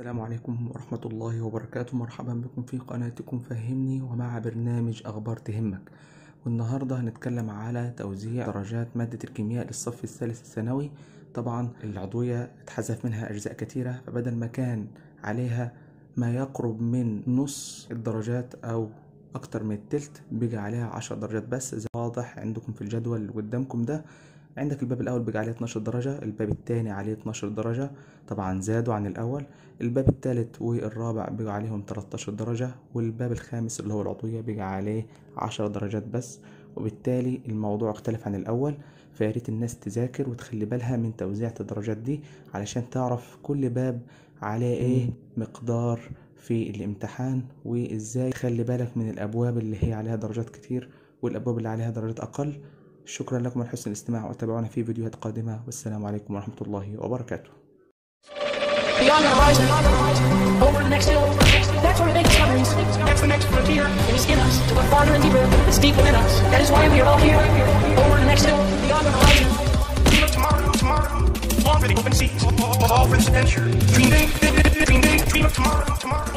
السلام عليكم ورحمة الله وبركاته مرحبا بكم في قناتكم فهمني ومع برنامج أخبار تهمك والنهاردة هنتكلم على توزيع درجات مادة الكيمياء للصف الثالث الثانوي طبعا العضوية اتحذف منها أجزاء كتيرة فبدل ما كان عليها ما يقرب من نص الدرجات أو أكتر من التلت بيجي عليها عشر درجات بس زي واضح عندكم في الجدول اللي قدامكم ده عندك الباب الأول بيجي عليه 12 درجة الباب التاني عليه 12 درجة طبعا زادوا عن الأول الباب التالت والرابع بيجي عليهم 13 درجة والباب الخامس اللي هو العضوية بيجي عليه 10 درجات بس وبالتالي الموضوع اختلف عن الأول فياريت الناس تذاكر وتخلي بالها من توزيعة الدرجات دي علشان تعرف كل باب عليه ايه مقدار في الامتحان وازاي تخلي بالك من الأبواب اللي هي عليها درجات كتير والأبواب اللي عليها درجات أقل شكرا لكم على حسن الاستماع وتابعونا في فيديوهات قادمة والسلام عليكم ورحمة الله وبركاته Beyond the horizon, over the next hill, that's where we make discoveries. That's the next frontier. It is in us to go farther and deeper. It's deep within us. That is why we are all here. Over the next hill, beyond the horizon. Dream of tomorrow, tomorrow. Long for the open seas, all for this adventure. Dream big, dream big, dream of tomorrow, tomorrow.